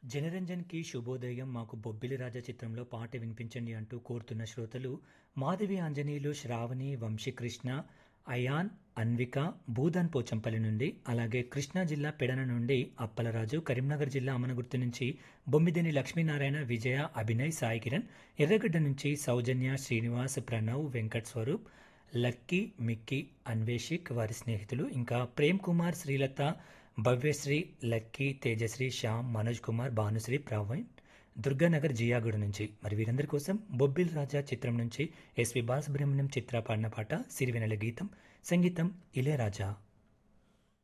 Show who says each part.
Speaker 1: జనరంజన్కి శుభోదయం మాకు బొబ్బిలి రాజా చిత్రంలో పాట వినిపించండి అంటూ కోరుతున్న శ్రోతలు మాధవి ఆంజనేయులు శ్రావణి వంశీకృష్ణ అయాన్ అన్విక భూదాన్ పోచంపల్లి నుండి అలాగే కృష్ణా జిల్లా పెడన నుండి అప్పలరాజు కరీంనగర్ జిల్లా అమనగుర్తు నుంచి బొమ్మిదేని లక్ష్మీనారాయణ విజయ అభినయ్ సాయి కిరణ్ ఎర్రగడ్డ నుంచి సౌజన్య శ్రీనివాస్ ప్రణవ్ వెంకట్ స్వరూప్ లక్కీ మిక్కీ అన్వేషిక్ వారి స్నేహితులు ఇంకా ప్రేమ్ కుమార్ శ్రీలత భవ్యశ్రీ లక్కీ తేజశ్రీ శ్యామ్ మనోజ్ కుమార్ భానుశ్రీ ప్రవీణ్ దుర్గానగర్ జియాగూడ నుంచి మరి వీరందరి కోసం బొబ్బిల్ రాజా చిత్రం నుంచి ఎస్వి బాలసుబ్రహ్మణ్యం చిత్ర పాడిన పాట సిరివెనెల గీతం సంగీతం ఇళయరాజా